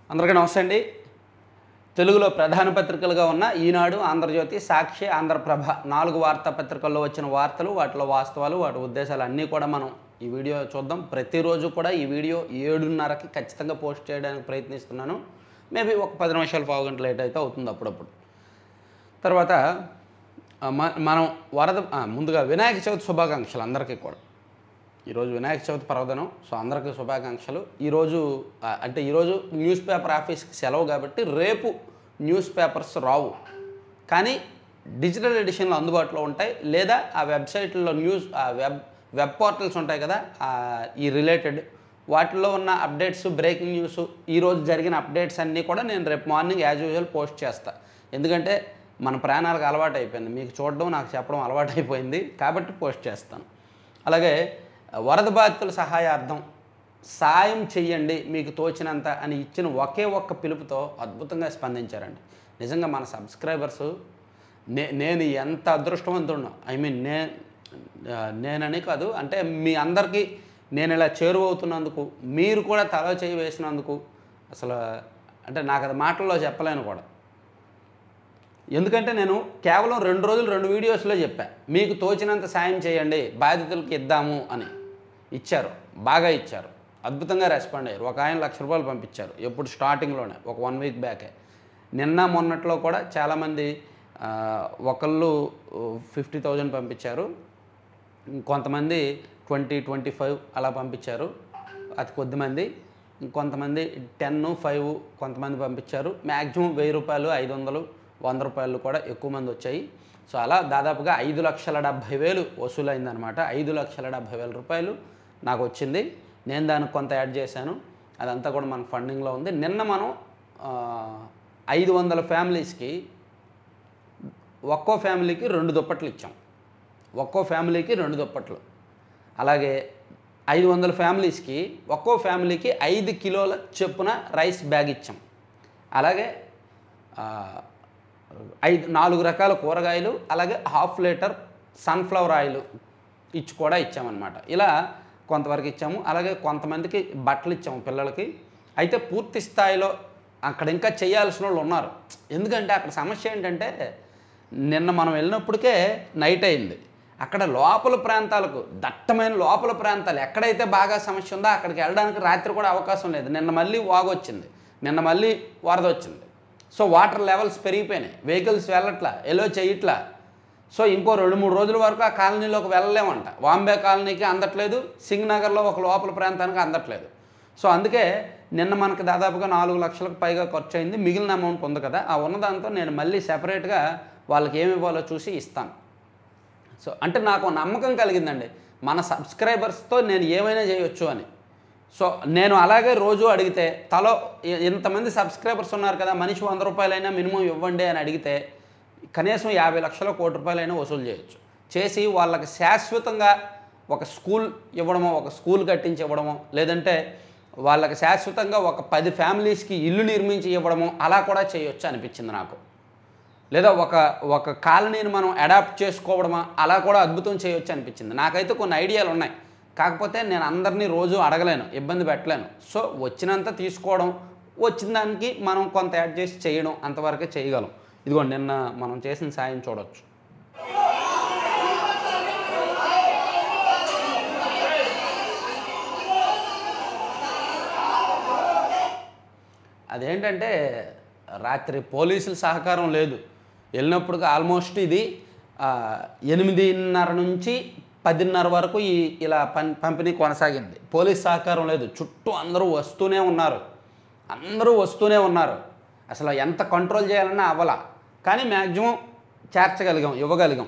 అందరికీ నమస్తే అండి తెలుగులో ప్రధాన పత్రికలుగా ఉన్న ఈనాడు ఆంధ్రజ్యోతి సాక్షి ఆంధ్రప్రభ నాలుగు వార్తాపత్రికల్లో వచ్చిన వార్తలు వాటిలో వాస్తవాలు వాటి ఉద్దేశాలు అన్నీ కూడా మనం ఈ వీడియో చూద్దాం ప్రతిరోజు కూడా ఈ వీడియో ఏడున్నరకి ఖచ్చితంగా పోస్ట్ చేయడానికి ప్రయత్నిస్తున్నాను మేబీ ఒక పది నిమిషాలు పావు గంట లేట్ అయితే అవుతుంది అప్పుడప్పుడు తర్వాత ఆ, మ- మనం వరద ఆ, ముందుగా వినాయక చవితి శుభాకాంక్షలు అందరికీ కూడా ఈరోజు వినాయక చవితి పర్వదినం సో అందరికీ శుభాకాంక్షలు ఈరోజు ఆ, అంటే ఈరోజు న్యూస్ పేపర్ ఆఫీస్కి సెలవు కాబట్టి రేపు న్యూస్ పేపర్స్ రావు కానీ డిజిటల్ ఎడిషన్లో అందుబాటులో ఉంటాయి లేదా ఆ వెబ్సైట్లో న్యూస్ ఆ వెబ్ వెబ్ పోర్టల్స్ ఉంటాయి కదా ఆ, ఈ రిలేటెడ్ వాటిలో ఉన్న అప్డేట్స్ బ్రేకింగ్ న్యూస్ ఈరోజు జరిగిన అప్డేట్స్ అన్నీ కూడా నేను రేపు మార్నింగ్ యాజ్ యూజువల్ పోస్ట్ చేస్తా ఎందుకంటే మన ప్రాణాలకు అలవాటు అయిపోయింది మీకు చూడడం నాకు చెప్పడం అలవాటు అయిపోయింది కాబట్టి పోస్ట్ చేస్తాను అలాగే వరద బాధితుల సహాయార్థం సాయం చెయ్యండి మీకు తోచినంత అని ఇచ్చిన ఒకే ఒక్క పిలుపుతో అద్భుతంగా స్పందించారండి నిజంగా మన సబ్స్క్రైబర్స్ నే నేను ఎంత అదృష్టవంతుడు ఐ మీన్ నే ఆ, నేనని కాదు అంటే మీ అందరికీ నేను ఇలా చేరువవుతున్నందుకు మీరు కూడా తల చేయి వేసినందుకు అసలు అంటే నాకు అది మాటల్లో చెప్పలేను కూడా ఎందుకంటే నేను కేవలం రెండు రోజులు రెండు వీడియోస్లో చెప్పా మీకు తోచినంత సాయం చేయండి బాధితులకి ఇద్దాము అని ఇచ్చారు బాగా ఇచ్చారు అద్భుతంగా రెస్పాండ్ అయ్యారు ఒక ఆయన లక్ష రూపాయలు పంపించారు ఎప్పుడు స్టార్టింగ్లోనే ఒక వన్ వీక్ బ్యాకే నిన్న మొన్నట్లో కూడా చాలామంది ఆ, ఒకళ్ళు ఫిఫ్టీ థౌజండ్ పంపించారు కొంతమంది ట్వంటీ ట్వంటీ ఫైవ్ అలా పంపించారు అతి కొద్దిమంది కొంతమంది టెన్ ఫైవ్ కొంతమంది పంపించారు మ్యాక్సిమం వెయ్యి రూపాయలు ఐదు వందలు వంద రూపాయలు కూడా ఎక్కువ మంది వచ్చాయి సో అలా దాదాపుగా ఐదు లక్షల డెబ్భై వేలు వసూలైందనమాట ఐదు లక్షల డెబ్భై వేల రూపాయలు నాకు వచ్చింది నేను దానికి కొంత యాడ్ చేశాను అదంతా కూడా మన ఫండింగ్లో ఉంది నిన్న మనం ఆ, ఐదు వందల ఫ్యామిలీస్కి ఒక్కో ఫ్యామిలీకి రెండు దుప్పట్లు ఇచ్చాం ఒక్కో ఫ్యామిలీకి రెండు దుప్పట్లు అలాగే ఐదు వందల ఫ్యామిలీస్కి ఒక్కో ఫ్యామిలీకి ఐదు కిలోల చొప్పున రైస్ బ్యాగ్ ఇచ్చాం అలాగే ఆ, ఐదు నాలుగు రకాల కూరగాయలు అలాగే హాఫ్ లీటర్ సన్ఫ్లవర్ ఆయిల్ ఇచ్చి కూడా ఇచ్చామన్నమాట ఇలా కొంతవరకు ఇచ్చాము అలాగే కొంతమందికి బట్టలు ఇచ్చాము పిల్లలకి అయితే పూర్తి స్థాయిలో అక్కడ ఇంకా చేయాల్సిన వాళ్ళు ఉన్నారు ఎందుకంటే అక్కడ సమస్య ఏంటంటే నిన్న మనం వెళ్ళినప్పటికే నైట్ అయింది అక్కడ లోపల ప్రాంతాలకు దట్టమైన లోపల ప్రాంతాలు ఎక్కడైతే బాగా సమస్య ఉందో అక్కడికి వెళ్ళడానికి రాత్రి కూడా అవకాశం లేదు నిన్న మళ్ళీ వాగు వచ్చింది నిన్న మళ్ళీ వరద వచ్చింది సో వాటర్ లెవెల్స్ పెరిగిపోయినాయి వెహికల్స్ వెళ్ళట్లా ఎలో చేయట్లా సో ఇంకో రెండు మూడు రోజుల వరకు ఆ కాలనీలోకి వెళ్ళలేమంట వాంబే కాలనీకి అందట్లేదు సింగ్ నగర్లో ఒక లోపల ప్రాంతానికి అందట్లేదు సో అందుకే నిన్న మనకు దాదాపుగా నాలుగు లక్షలకు పైగా ఖర్చు అయింది మిగిలిన అమౌంట్ ఉంది కదా ఆ ఉన్నదాంతో నేను మళ్ళీ సెపరేట్గా వాళ్ళకి ఏమి ఇవ్వాలో చూసి ఇస్తాను సో అంటే నాకు నమ్మకం కలిగిందండి మన సబ్స్క్రైబర్స్తో నేను ఏమైనా చేయొచ్చు అని సో నేను అలాగే రోజు అడిగితే తలో ఇ- ఇంతమంది సబ్స్క్రైబర్స్ ఉన్నారు కదా మనిషి వంద రూపాయలైనా మినిమం ఇవ్వండి అని అడిగితే కనీసం యాభై లక్షల కోటి రూపాయలైనా వసూలు చేయొచ్చు చేసి వాళ్ళకి శాశ్వతంగా ఒక స్కూల్ ఇవ్వడమో ఒక స్కూల్ కట్టించి ఇవ్వడమో లేదంటే వాళ్ళకి శాశ్వతంగా ఒక పది ఫ్యామిలీస్కి ఇల్లు నిర్మించి ఇవ్వడమో అలా కూడా చేయొచ్చు అనిపించింది నాకు లేదా ఒక ఒక కాలనీని మనం అడాప్ట్ చేసుకోవడమా అలా కూడా అద్భుతం చేయొచ్చు అనిపించింది నాకైతే కొన్ని ఐడియాలు ఉన్నాయి కాకపోతే నేను అందరినీ రోజు అడగలేను ఇబ్బంది పెట్టలేను సో వచ్చినంత తీసుకోవడం వచ్చిన దానికి మనం కొంత యాడ్ చేసి చేయడం అంతవరకే చేయగలం ఇదిగోండి నిన్న మనం చేసిన సాయం చూడొచ్చు అదేంటంటే రాత్రి పోలీసుల సహకారం లేదు వెళ్ళినప్పుడు ఆల్మోస్ట్ ఇది ఆ, ఎనిమిదిన్నర నుంచి పదిన్నర వరకు ఈ ఇలా పం పంపిణీ కొనసాగింది పోలీస్ సహకారం లేదు చుట్టూ అందరూ వస్తూనే ఉన్నారు అందరూ వస్తూనే ఉన్నారు అసలు ఎంత కంట్రోల్ చేయాలన్నా అవ్వాల కానీ మ్యాక్సిమం చేర్చగలిగాం ఇవ్వగలిగాం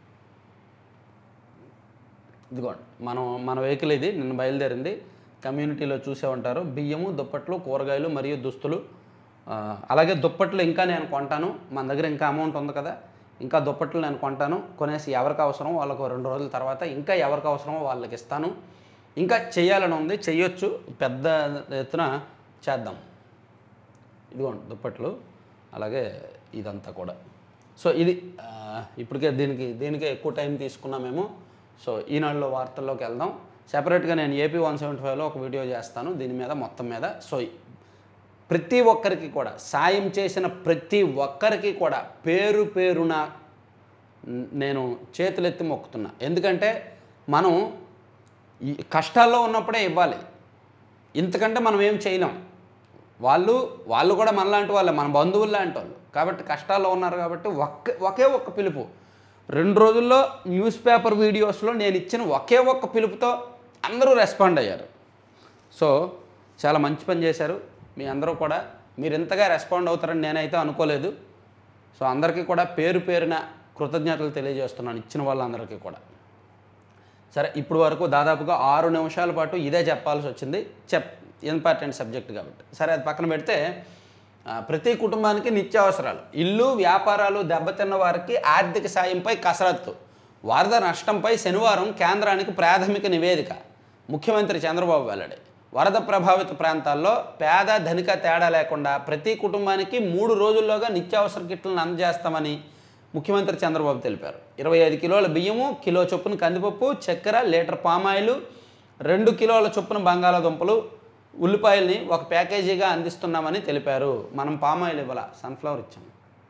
ఇదిగోండి మనం మన వెహికల్ ఇది నిన్న బయలుదేరింది కమ్యూనిటీలో చూసే ఉంటారు బియ్యము దుప్పట్లు కూరగాయలు మరియు దుస్తులు ఆ, అలాగే దుప్పట్లు ఇంకా నేను కొంటాను మన దగ్గర ఇంకా అమౌంట్ ఉంది కదా ఇంకా దుప్పట్లు నేను కొంటాను కొనేసి ఎవరికి అవసరం వాళ్ళకు రెండు రోజుల తర్వాత ఇంకా ఎవరికి అవసరమో వాళ్ళకి ఇస్తాను ఇంకా చేయాలని ఉంది చెయ్యొచ్చు పెద్ద ఎత్తున చేద్దాం ఇదిగోండి దుప్పట్లు అలాగే ఇదంతా కూడా సో ఇది ఆ, ఇప్పటికే దీనికి దీనికే ఎక్కువ టైం తీసుకున్నాం మేము సో ఈనాడులో వార్తల్లోకి వెళ్దాం సెపరేట్గా నేను ఏపీ వన్ సెవెంటీ ఫైవ్లో ఒక వీడియో చేస్తాను దీని మీద మొత్తం మీద సో ప్రతి ఒక్కరికి కూడా సాయం చేసిన ప్రతి ఒక్కరికి కూడా పేరు పేరున న- నేను చేతులెత్తి మొక్కుతున్నా ఎందుకంటే మనం ఈ కష్టాల్లో ఉన్నప్పుడే ఇవ్వాలి ఇంతకంటే మనం ఏం చేయలేం వాళ్ళు వాళ్ళు కూడా మనలాంటి వాళ్ళే మన బంధువులు లాంటి వాళ్ళు కాబట్టి కష్టాల్లో ఉన్నారు కాబట్టి ఒక్క ఒకే ఒక్క పిలుపు రెండు రోజుల్లో న్యూస్ పేపర్ వీడియోస్లో నేను ఇచ్చిన ఒకే ఒక్క పిలుపుతో అందరూ రెస్పాండ్ అయ్యారు సో చాలా మంచి పని చేశారు మీ అందరూ కూడా మీరు ఇంతగా రెస్పాండ్ అవుతారని నేనైతే అనుకోలేదు సో అందరికీ కూడా పేరు పేరున కృతజ్ఞతలు తెలియజేస్తున్నాను ఇచ్చిన వాళ్ళందరికీ కూడా సరే ఇప్పుడు వరకు దాదాపుగా ఆరు నిమిషాల పాటు ఇదే చెప్పాల్సి వచ్చింది చెప్ ఇంపార్టెంట్ సబ్జెక్ట్ కాబట్టి సరే అది పక్కన పెడితే ఆ, ప్రతి కుటుంబానికి నిత్యావసరాలు ఇల్లు వ్యాపారాలు దెబ్బతిన్న వారికి ఆర్థిక సాయంపై కసరత్తు వరద నష్టంపై శనివారం కేంద్రానికి ప్రాథమిక నివేదిక ముఖ్యమంత్రి చంద్రబాబు వెల్లడి వరద ప్రభావిత ప్రాంతాల్లో పేద ధనిక తేడా లేకుండా ప్రతి కుటుంబానికి మూడు రోజుల్లోగా నిత్యావసర కిట్లను అందజేస్తామని ముఖ్యమంత్రి చంద్రబాబు తెలిపారు ఇరవై ఐదు కిలోల బియ్యము కిలో చొప్పున కందిపప్పు చక్కెర లీటర్ పామాయిలు రెండు కిలోల చొప్పున బంగాళాదుంపలు ఉల్లిపాయల్ని ఒక ప్యాకేజీగా అందిస్తున్నామని తెలిపారు మనం పామాయిల్ ఇవ్వాల సన్ఫ్లవర్ ఇచ్చాము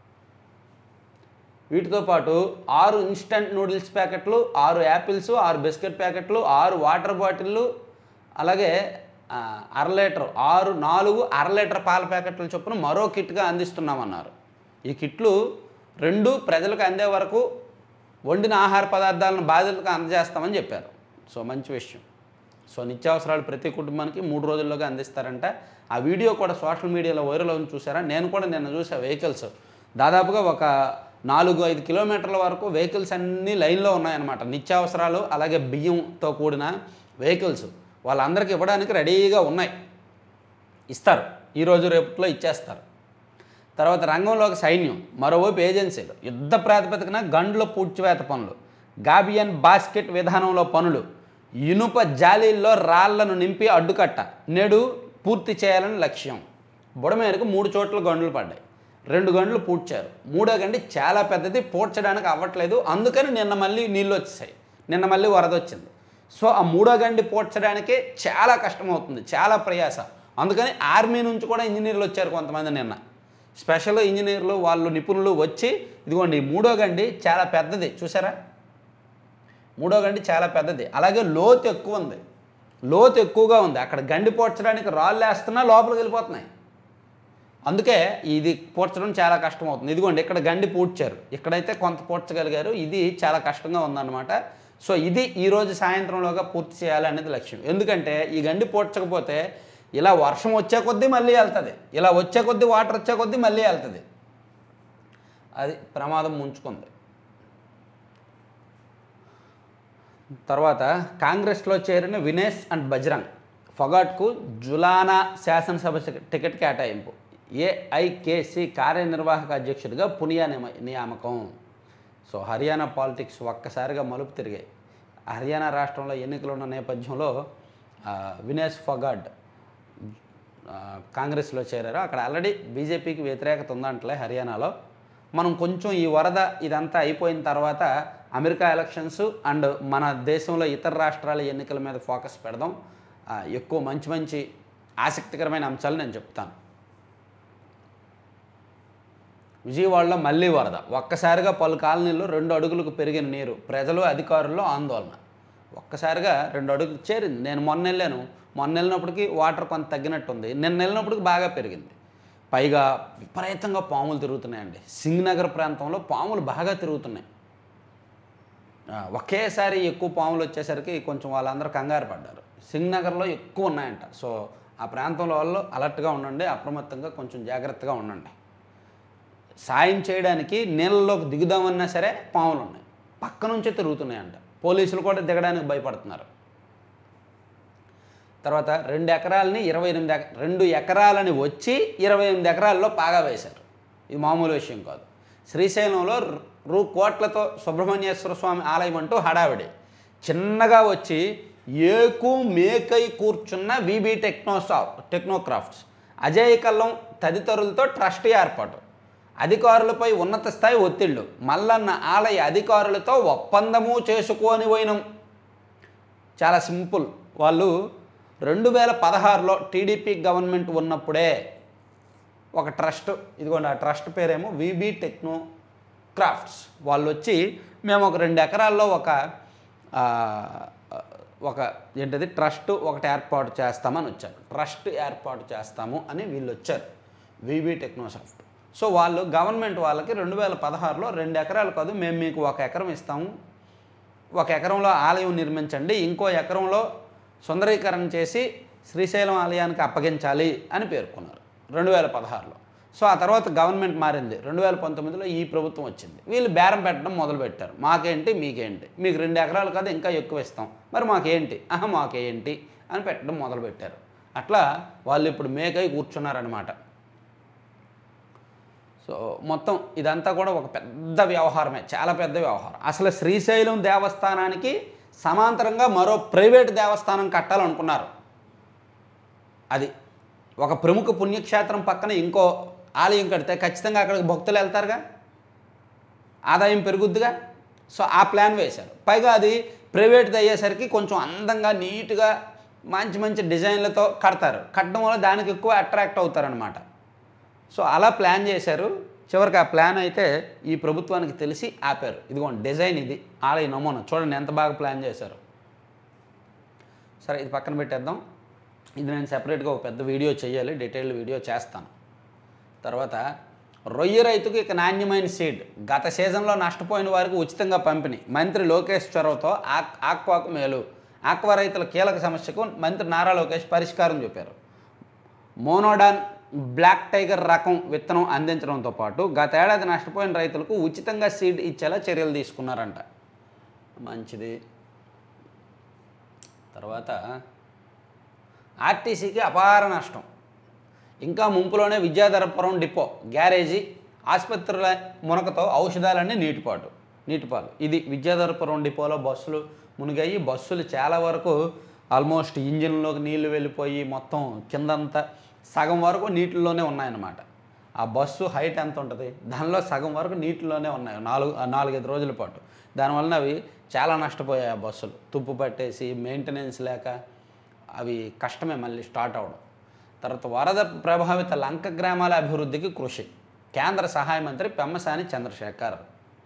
వీటితో పాటు ఆరు ఇన్స్టంట్ నూడిల్స్ ప్యాకెట్లు ఆరు యాపిల్స్ ఆరు బిస్కెట్ ప్యాకెట్లు ఆరు వాటర్ బాటిళ్ళు అలాగే ఆ, అర లీటర్ ఆరు నాలుగు అర లీటర్ పాల ప్యాకెట్ల చొప్పున మరో కిట్గా అందిస్తున్నామన్నారు ఈ కిట్లు రెండు ప్రజలకు అందే వరకు వండిన ఆహార పదార్థాలను బాధితులకు అందజేస్తామని చెప్పారు సో మంచి విషయం సో నిత్యావసరాలు ప్రతి కుటుంబానికి మూడు రోజుల్లోగా అందిస్తారంట ఆ వీడియో కూడా సోషల్ మీడియాలో వైరల్ అవుతుంది చూసారా నేను కూడా నిన్న చూసా వెహికల్స్ దాదాపుగా ఒక నాలుగు ఐదు కిలోమీటర్ల వరకు వెహికల్స్ అన్నీ లైన్లో ఉన్నాయన్నమాట నిత్యావసరాలు అలాగే బియ్యంతో కూడిన వెహికల్స్ వాళ్ళందరికీ ఇవ్వడానికి రెడీగా ఉన్నాయి ఇస్తారు ఈరోజు రేపట్లో ఇచ్చేస్తారు తర్వాత రంగంలోకి సైన్యం మరోవైపు ఏజెన్సీలు యుద్ధ ప్రాతిపదికన గండ్ల పూడ్చివేత పనులు గాబియన్ బాస్కెట్ విధానంలో పనులు ఇనుప జాలీల్లో రాళ్లను నింపి అడ్డుకట్ట నేడు పూర్తి చేయాలని లక్ష్యం బుడమేరకు మూడు చోట్ల గండ్లు పడ్డాయి రెండు గంటలు పూడ్చారు మూడో గండి చాలా పెద్దది పూడ్చడానికి అవ్వట్లేదు అందుకని నిన్న మళ్ళీ నీళ్ళు వచ్చేసాయి నిన్న మళ్ళీ వరద వచ్చింది సో ఆ మూడో గండి పూడ్చడానికే చాలా కష్టం అవుతుంది చాలా ప్రయాస అందుకని ఆర్మీ నుంచి కూడా ఇంజనీర్లు వచ్చారు కొంతమంది నిన్న స్పెషల్ ఇంజనీర్లు వాళ్ళు నిపుణులు వచ్చి ఇదిగోండి ఈ మూడో గండి చాలా పెద్దది చూసారా మూడో గండి చాలా పెద్దది అలాగే లోతు ఎక్కువ ఉంది లోతు ఎక్కువగా ఉంది అక్కడ గండి పోడ్చడానికి రాళ్ళు వేస్తున్నా లోపలికి వెళ్ళిపోతున్నాయి అందుకే ఇది పూడ్చడం చాలా కష్టం అవుతుంది ఇదిగోండి ఇక్కడ గండి పూడ్చారు ఇక్కడైతే కొంత పూడ్చగలిగారు ఇది చాలా కష్టంగా ఉందన్నమాట సో ఇది ఈరోజు సాయంత్రంలోగా పూర్తి చేయాలి అనేది లక్ష్యం ఎందుకంటే ఈ గండి పూడ్చకపోతే ఇలా వర్షం వచ్చే కొద్దీ మళ్ళీ వెళ్తుంది ఇలా వచ్చే కొద్దీ వాటర్ వచ్చే కొద్దీ మళ్ళీ వెళ్తుంది అది ప్రమాదం ముంచుకుంది తర్వాత కాంగ్రెస్లో చేరిన వినేష్ అండ్ బజరంగ్ ఫగాట్కు జులానా శాసనసభ టికెట్ కేటాయింపు ఏఐకేసి కార్యనిర్వాహక అధ్యక్షుడిగా పునియా నియమ- నియామకం సో హర్యానా పాలిటిక్స్ ఒక్కసారిగా మలుపు తిరిగాయి హర్యానా రాష్ట్రంలో ఎన్నికలు ఉన్న నేపథ్యంలో ఆ, వినేష్ ఫగాడ్ ఆ, కాంగ్రెస్లో చేరారు అక్కడ ఆల్రెడీ బీజేపీకి వ్యతిరేకత ఉందంటలే హర్యానాలో మనం కొంచెం ఈ వరద ఇదంతా అయిపోయిన తర్వాత అమెరికా ఎలక్షన్స్ అండ్ మన దేశంలో ఇతర రాష్ట్రాల ఎన్నికల మీద ఫోకస్ పెడదాం ఆ, ఎక్కువ మంచి మంచి ఆసక్తికరమైన అంశాలు నేను చెప్తాను విజయవాడలో మళ్ళీ వరద ఒక్కసారిగా పలు కాలనీల్లో రెండు అడుగులకు పెరిగిన నీరు ప్రజలు అధికారుల్లో ఆందోళన ఒక్కసారిగా రెండు అడుగులు చేరింది నేను మొన్న వెళ్ళాను మొన్న వెళ్ళినప్పటికీ వాటర్ కొంత తగ్గినట్టుంది నిన్న వెళ్ళినప్పటికి బాగా పెరిగింది పైగా విపరీతంగా పాములు తిరుగుతున్నాయండి సింగ్నగర్ ప్రాంతంలో పాములు బాగా తిరుగుతున్నాయి ఆ, ఒకేసారి ఎక్కువ పాములు వచ్చేసరికి కొంచెం వాళ్ళందరూ కంగారు పడ్డారు సింగ్నగర్లో ఎక్కువ ఉన్నాయంట సో ఆ ప్రాంతంలో వాళ్ళు అలర్ట్గా ఉండండి అప్రమత్తంగా కొంచెం జాగ్రత్తగా ఉండండి సాయం చేయడానికి నీళ్ళలోకి దిగుదామన్నా సరే పాములు ఉన్నాయి పక్క నుంచే తిరుగుతున్నాయంట పోలీసులు కూడా దిగడానికి భయపడుతున్నారు తర్వాత రెండు ఎకరాలని ఇరవై ఎనిమిది ఎక- రెండు ఎకరాలని వచ్చి ఇరవై ఎనిమిది ఎకరాల్లో పాగా వేశారు ఇది మామూలు విషయం కాదు శ్రీశైలంలో రు- రూ కోట్లతో సుబ్రహ్మణ్యేశ్వర స్వామి ఆలయం అంటూ హడావిడి చిన్నగా వచ్చి ఏకు మేకై కూర్చున్న విబి టెక్నోసా టెక్నోక్రాఫ్ట్స్ అజయ్ కల్లం తదితరులతో ట్రస్ట్ ఏర్పాటు అధికారులపై ఉన్నత స్థాయి ఒత్తిళ్లు మల్లన్న ఆలయ అధికారులతో ఒప్పందము చేసుకొని పోయినాం చాలా సింపుల్ వాళ్ళు రెండు వేల పదహారులో టీడీపీ గవర్నమెంట్ ఉన్నప్పుడే ఒక ట్రస్ట్ ఇదిగోండి ఆ ట్రస్ట్ పేరేమో విబి టెక్నో క్రాఫ్ట్స్ వాళ్ళు వచ్చి మేము ఒక రెండు ఎకరాల్లో ఒక ఆ, ఒక ఏంటది ట్రస్ట్ ఒకటి ఏర్పాటు చేస్తామని వచ్చారు ట్రస్ట్ ఏర్పాటు చేస్తాము అని వీళ్ళు వచ్చారు విబి టెక్నోసాఫ్ట్ సో వాళ్ళు గవర్నమెంట్ వాళ్ళకి రెండు వేల పదహారులో రెండు ఎకరాలు కాదు మేము మీకు ఒక ఎకరం ఇస్తాము ఒక ఎకరంలో ఆలయం నిర్మించండి ఇంకో ఎకరంలో సుందరీకరణ చేసి శ్రీశైలం ఆలయానికి అప్పగించాలి అని పేర్కొన్నారు రెండు వేల పదహారులో సో ఆ తర్వాత గవర్నమెంట్ మారింది రెండు వేల పంతొమ్మిదిలో ఈ ప్రభుత్వం వచ్చింది వీళ్ళు బేరం పెట్టడం మొదలుపెట్టారు మాకేంటి మీకేంటి మీకు రెండు ఎకరాలు కాదు ఇంకా ఎక్కువ ఇస్తాం మరి మాకేంటి ఆహా మాకేంటి అని పెట్టడం మొదలుపెట్టారు అట్లా వాళ్ళు ఇప్పుడు మేకై కూర్చున్నారనమాట సో మొత్తం ఇదంతా కూడా ఒక పెద్ద వ్యవహారమే చాలా పెద్ద వ్యవహారం అసలు శ్రీశైలం దేవస్థానానికి సమాంతరంగా మరో ప్రైవేట్ దేవస్థానం కట్టాలనుకున్నారు అది ఒక ప్రముఖ పుణ్యక్షేత్రం పక్కన ఇంకో ఆలయం కడితే ఖచ్చితంగా అక్కడికి భక్తులు వెళ్తారుగా ఆదాయం పెరుగుద్దిగా సో ఆ ప్లాన్ వేశారు పైగా అది ప్రైవేట్ది అయ్యేసరికి కొంచెం అందంగా నీట్గా మంచి మంచి డిజైన్లతో కడతారు కట్టడం వల్ల దానికి ఎక్కువ అట్రాక్ట్ అవుతారనమాట సో అలా ప్లాన్ చేశారు చివరికి ఆ ప్లాన్ అయితే ఈ ప్రభుత్వానికి తెలిసి ఆపారు ఇదిగోండి డిజైన్ ఇది ఆలయ నమూనా చూడండి ఎంత బాగా ప్లాన్ చేశారు సరే ఇది పక్కన పెట్టేద్దాం ఇది నేను సెపరేట్గా ఒక పెద్ద వీడియో చేయాలి డీటెయిల్డ్ వీడియో చేస్తాను తర్వాత రొయ్య రైతుకు ఇక నాణ్యమైన సీడ్ గత సీజన్లో నష్టపోయిన వారికి ఉచితంగా పంపిణీ మంత్రి లోకేష్ చొరవతో ఆక్ ఆక్వాకు మేలు ఆక్వా రైతుల కీలక సమస్యకు మంత్రి నారా లోకేష్ పరిష్కారం చెప్పారు మోనోడాన్ బ్లాక్ టైగర్ రకం విత్తనం అందించడంతో పాటు గత ఏడాది నష్టపోయిన రైతులకు ఉచితంగా సీడ్ ఇచ్చేలా చర్యలు తీసుకున్నారంట మంచిది తర్వాత ఆర్టీసీకి అపార నష్టం ఇంకా ముంపులోనే విద్యాధరపురం డిపో గ్యారేజీ ఆసుపత్రుల మునకతో ఔషధాలన్నీ నీటిపాటు నీటిపాలు ఇది విద్యాధరపురం డిపోలో బస్సులు మునిగాయి బస్సులు చాలా వరకు ఆల్మోస్ట్ ఇంజిన్లోకి నీళ్లు వెళ్ళిపోయి మొత్తం కిందంతా సగం వరకు నీటిలోనే ఉన్నాయన్నమాట ఆ బస్సు హైట్ ఎంత ఉంటుంది దానిలో సగం వరకు నీటిలోనే ఉన్నాయి నాలుగు నాలుగైదు రోజుల పాటు దానివలన అవి చాలా నష్టపోయాయి ఆ బస్సులు తుప్పు పట్టేసి మెయింటెనెన్స్ లేక అవి కష్టమే మళ్ళీ స్టార్ట్ అవడం తర్వాత వరద ప్రభావిత లంక గ్రామాల అభివృద్ధికి కృషి కేంద్ర సహాయ మంత్రి పెమ్మసాని చంద్రశేఖర్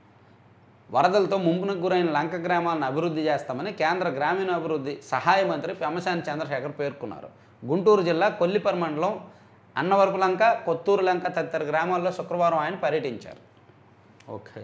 వరదలతో ముంపునకు గురైన లంక గ్రామాలను అభివృద్ధి చేస్తామని కేంద్ర గ్రామీణ అభివృద్ధి సహాయ మంత్రి పెమ్మసాని చంద్రశేఖర్ పేర్కొన్నారు గుంటూరు జిల్లా కొల్లిపర్ మండలం అన్నవరపు లంక కొత్తూరు లంక తదితర గ్రామాల్లో శుక్రవారం ఆయన పర్యటించారు ఓకే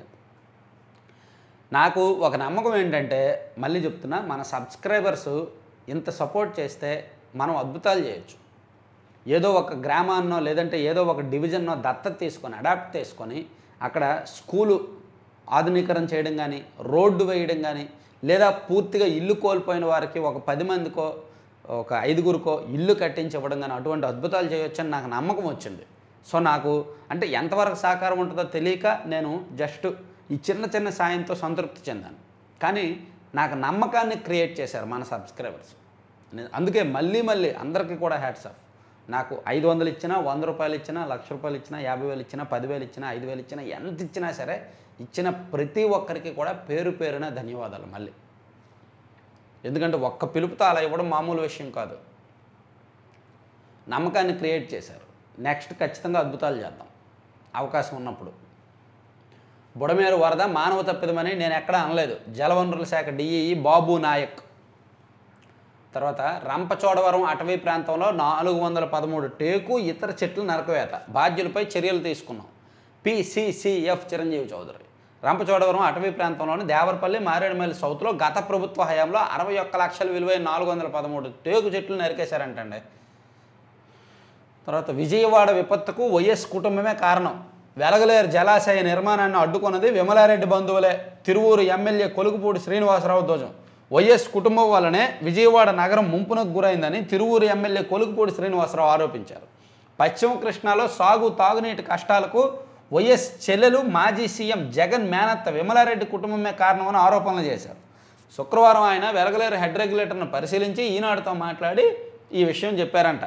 నాకు ఒక నమ్మకం ఏంటంటే మళ్ళీ చెప్తున్నా మన సబ్స్క్రైబర్స్ ఇంత సపోర్ట్ చేస్తే మనం అద్భుతాలు చేయొచ్చు ఏదో ఒక గ్రామాన్నో లేదంటే ఏదో ఒక డివిజన్నో దత్తత తీసుకొని అడాప్ట్ చేసుకొని అక్కడ స్కూలు ఆధునీకరణ చేయడం కానీ రోడ్డు వేయడం కానీ లేదా పూర్తిగా ఇల్లు కోల్పోయిన వారికి ఒక పది మందికో ఒక ఐదుగురికో ఇల్లు కట్టించి ఇవ్వడం కానీ అటువంటి అద్భుతాలు చేయొచ్చని నాకు నమ్మకం వచ్చింది సో నాకు అంటే ఎంతవరకు సహకారం ఉంటుందో తెలియక నేను జస్ట్ ఈ చిన్న చిన్న సాయంతో సంతృప్తి చెందాను కానీ నాకు నమ్మకాన్ని క్రియేట్ చేశారు మన సబ్స్క్రైబర్స్ నేను అందుకే మళ్ళీ మళ్ళీ అందరికీ కూడా హ్యాట్స్ ఆఫ్ నాకు ఐదు వందలు ఇచ్చినా వంద రూపాయలు ఇచ్చినా లక్ష రూపాయలు ఇచ్చినా యాభై వేలు ఇచ్చినా పదివేలు ఇచ్చినా ఐదు వేలు ఇచ్చినా ఎంత ఇచ్చినా సరే ఇచ్చిన ప్రతి ఒక్కరికి కూడా పేరు పేరున ధన్యవాదాలు మళ్ళీ ఎందుకంటే ఒక్క పిలుపుతో అలా ఇవ్వడం మామూలు విషయం కాదు నమ్మకాన్ని క్రియేట్ చేశారు నెక్స్ట్ ఖచ్చితంగా అద్భుతాలు చేద్దాం అవకాశం ఉన్నప్పుడు బుడమేరు వరద మానవ తప్పిదమని నేను ఎక్కడా అనలేదు జలవనరుల శాఖ డిఈఈ బాబు నాయక్ తర్వాత రంపచోడవరం అటవీ ప్రాంతంలో నాలుగు వందల పదమూడు టేకు ఇతర చెట్లు నరకవేత బాధ్యులపై చర్యలు తీసుకున్నాం పిసిసిఎఫ్ చిరంజీవి చౌదరి రంపచోడవరం అటవీ ప్రాంతంలోని దేవరపల్లి మారేడుమల్లి సౌత్లో గత ప్రభుత్వ హయాంలో అరవై ఒక్క లక్షల విలువైన నాలుగు వందల పదమూడు టేకు చెట్లు నరికేశారంటండి తర్వాత విజయవాడ విపత్తుకు వైఎస్ కుటుంబమే కారణం వెలగలేరు జలాశయ నిర్మాణాన్ని అడ్డుకున్నది విమలారెడ్డి బంధువులే తిరువూరు ఎమ్మెల్యే కొలుకుపూడి శ్రీనివాసరావు ధ్వజం వైఎస్ కుటుంబం వల్లనే విజయవాడ నగరం ముంపునకు గురైందని తిరువూరు ఎమ్మెల్యే కొలుకుపూడి శ్రీనివాసరావు ఆరోపించారు పశ్చిమ కృష్ణాలో సాగు తాగునీటి కష్టాలకు వైఎస్ చెల్లెలు మాజీ సీఎం జగన్ మేనత్త విమలారెడ్డి కుటుంబమే కారణమని ఆరోపణలు చేశారు శుక్రవారం ఆయన వెలగలేరు హెడ్ రెగ్యులేటర్ను పరిశీలించి ఈనాడుతో మాట్లాడి ఈ విషయం చెప్పారంట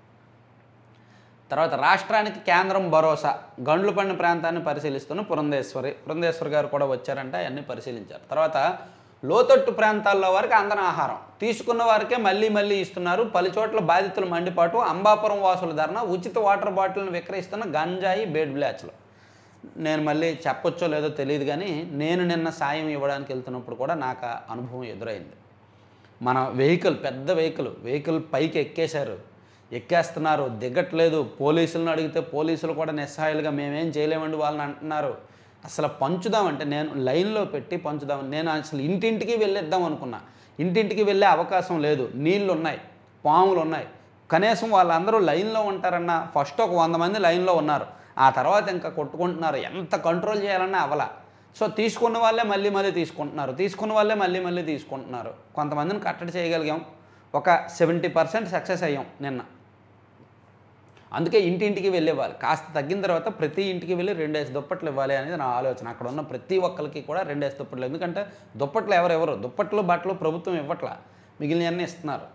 తర్వాత రాష్ట్రానికి కేంద్రం భరోసా గండ్లుపండి ప్రాంతాన్ని పరిశీలిస్తున్న పురంధేశ్వరి పురంధేశ్వరి గారు కూడా వచ్చారంట అవన్నీ పరిశీలించారు తర్వాత లోతట్టు ప్రాంతాల్లో వారికి అందని ఆహారం తీసుకున్న వారికే మళ్ళీ మళ్ళీ ఇస్తున్నారు పలు చోట్ల బాధితులు మండిపాటు అంబాపురం వాసుల ధరన ఉచిత వాటర్ బాటిల్ను విక్రయిస్తున్న గంజాయి బేడ్ బ్లాచ్లు నేను మళ్ళీ చెప్పొచ్చో లేదో తెలియదు కానీ నేను నిన్న సాయం ఇవ్వడానికి వెళ్తున్నప్పుడు కూడా నాకు ఆ అనుభవం ఎదురైంది మన వెహికల్ పెద్ద వెహికల్ వెహికల్ పైకి ఎక్కేశారు ఎక్కేస్తున్నారు దిగట్లేదు పోలీసులను అడిగితే పోలీసులు కూడా నిస్సహాయాలుగా మేమేం చేయలేమండి వాళ్ళని అంటున్నారు అసలు పంచుదామంటే నేను లైన్లో పెట్టి పంచుదాం నేను అసలు ఇంటింటికి వెళ్ళిద్దాం అనుకున్నా ఇంటింటికి వెళ్ళే అవకాశం లేదు నీళ్ళు ఉన్నాయి పాములు ఉన్నాయి కనీసం వాళ్ళందరూ లైన్లో ఉంటారన్న ఫస్ట్ ఒక వంద మంది లైన్లో ఉన్నారు ఆ తర్వాత ఇంకా కొట్టుకుంటున్నారు ఎంత కంట్రోల్ చేయాలన్నా అవల సో తీసుకున్న వాళ్ళే మళ్ళీ మళ్ళీ తీసుకుంటున్నారు తీసుకున్న వాళ్ళే మళ్ళీ మళ్ళీ తీసుకుంటున్నారు కొంతమందిని కట్టడి చేయగలిగాం ఒక సెవెంటీ పర్సెంట్ సక్సెస్ అయ్యాం నిన్న అందుకే ఇంటింటికి వెళ్ళేవాళ్ళు కాస్త తగ్గిన తర్వాత ప్రతి ఇంటికి వెళ్ళి రెండేసి దుప్పట్లు ఇవ్వాలి అనేది నా ఆలోచన అక్కడ ఉన్న ప్రతి ఒక్కరికి కూడా రెండేసి దుప్పట్లు ఎందుకంటే దుప్పట్లు ఎవరెవరు దుప్పట్లు బట్టలు ప్రభుత్వం ఇవ్వట్లా మిగిలినవన్నీ ఇస్తున్నారు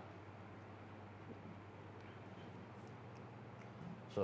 సో